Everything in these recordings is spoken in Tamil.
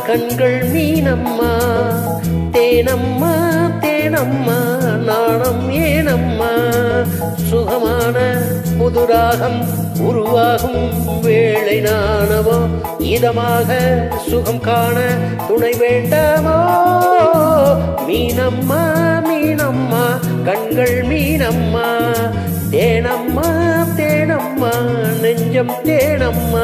கண்கள் மீனம்மா தேனம்மா தேனம்மா நாணம் ஏனம்மா சுகமான புதுராகம் உருவாகும் வேளை நாணவோ இதமாக சுகம் காண துணை வேண்டாமோ மீனம்மா மீனம்மா கண்கள் மீனம்மா தேனம்மா தேனம்மா நெஞ்சம் தேனம்மா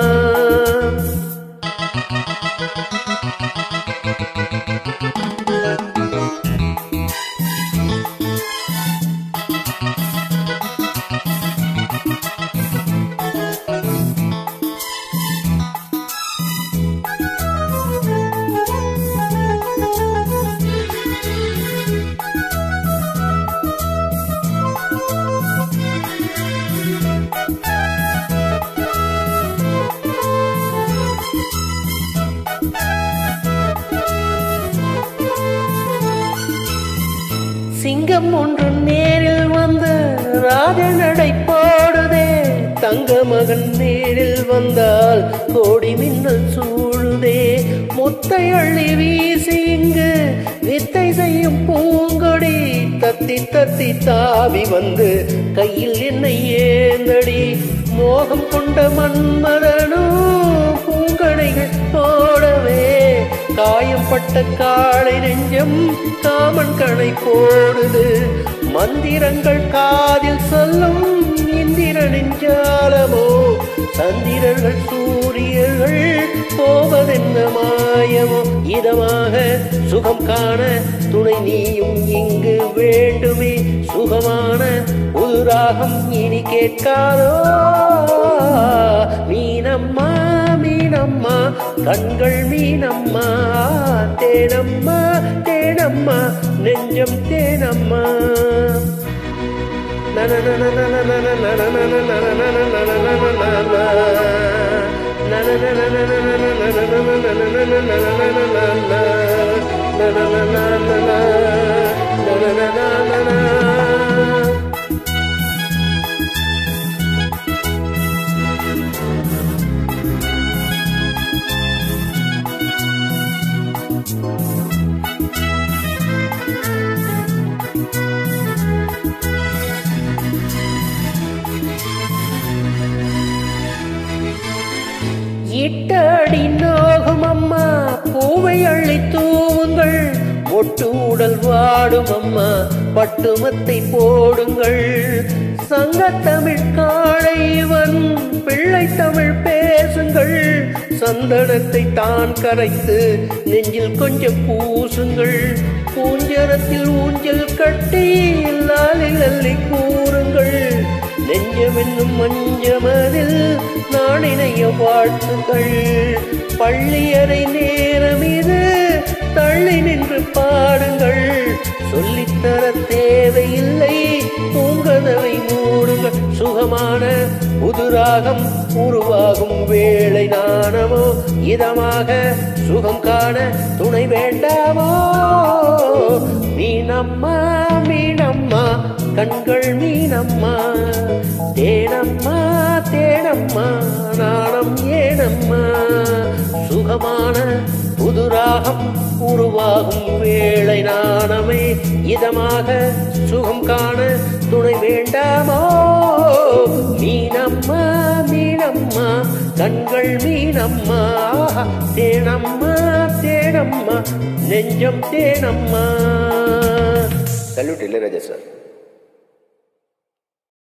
சிங்கம் ஒன்று நேரில் வந்து ராஜ நடை போடுதே தங்க மகன் நேரில் வந்தால் கோடி மின்னல் சூழுதே முத்தை அள்ளி வீசி இங்கு வித்தை செய்யும் பூங்கொடி தத்தி தத்தி தாவி வந்து கையில் என்னை ஏந்தடி மோகம் கொண்ட மன்மதனோ பூங்கடைகள் போடவே காயம்பட்ட காளை நெஞ்சம் காமன் கணை போடுது மந்திரங்கள் காதில் சொல்லும் இந்திர நெஞ்சாலமோ சந்திரர்கள் சூரியர்கள் போவதென்ன மாயமோ இதமாக சுகம் காண துணை நீயும் இங்கு வேண்டுமே சுகமான உதுராகம் இனி கேட்காதோ மீனம்மா மீனம்மா கண்கள் மீனம்மா தேனம்மா தேனம்மா நெஞ்சம் தேனம்மா இட்டடி நோகும் அம்மா பூவை அள்ளி தூவுங்கள் ஒட்டு உடல் வாடும் அம்மா பட்டுமத்தை போடுங்கள் சங்கத்தமிழ் காளைவன் பிள்ளை தமிழ் பேசுங்கள் சந்தனத்தை தான் கரைத்து நெஞ்சில் கொஞ்சம் பூசுங்கள் பூஞ்சரத்தில் ஊஞ்சல் கட்டி லாலில் அள்ளி கூறுங்கள் நெஞ்சமென்னும் மஞ்சமதில் நாணினைய வாழ்த்துகள் பள்ளியறை நேரம் இது தள்ளி நின்று பாடுங்கள் சொல்லித்தர தேவையில்லை பூங்கதவை மூடுங்கள் சுகமான புதுராகம் உருவாகும் வேளை நாணமோ இதமாக சுகம் காண துணை வேண்டாமோ மீனம்மா மீனம்மா கண்கள் மீனம்மா தேனம்மா தேனம்மா நாணம் ஏனம்மா சுகமான புதுராகம் உருவாகும் வேளை நாணமே இதமாக சுகம் காண துணை வேண்டாமோ மீனம்மா மீனம்மா கண்கள் மீனம்மா தேனம்மா தேனம்மா நெஞ்சம் தேனம்மா சல்யூட் இளையராஜா சார்